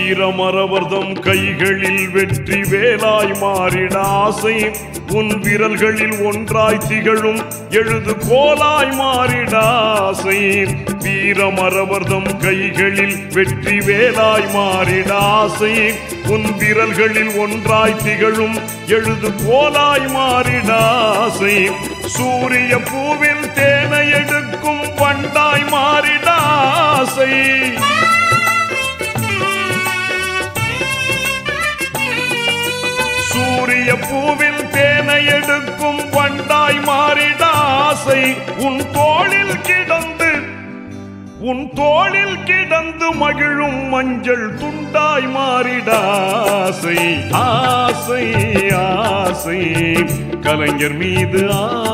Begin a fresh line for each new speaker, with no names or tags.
வீரமரவர்தம் கைகளில் வெற்றி வேலாய் மாறிட ஆசை உன் விரல்களில் ஒன்றாய் திகழும் எழுது கோலாய் மாறிட ஆசை வீரமரவர்தம் கைகளில் வெற்றி வேலாய் மாறிட ஆசை உன் விரல்களில் ஒன்றாய் திகழும் எழுது கோலாய் மாறிட ஆசை சூரிய பூவில் தேனை எடுக்கும் பண்டாய் மாறிட ஆசை சூரிய பூவில் தேனை எடுக்கும் வண்டாய் மாறிட ஆசை உன் தோளில் கிடந்து உன் தோளில் கிடந்து மகிழும் மஞ்சள் துண்டாய் மாறிட ஆசை ஆசை ஆசை கலைஞர் மீது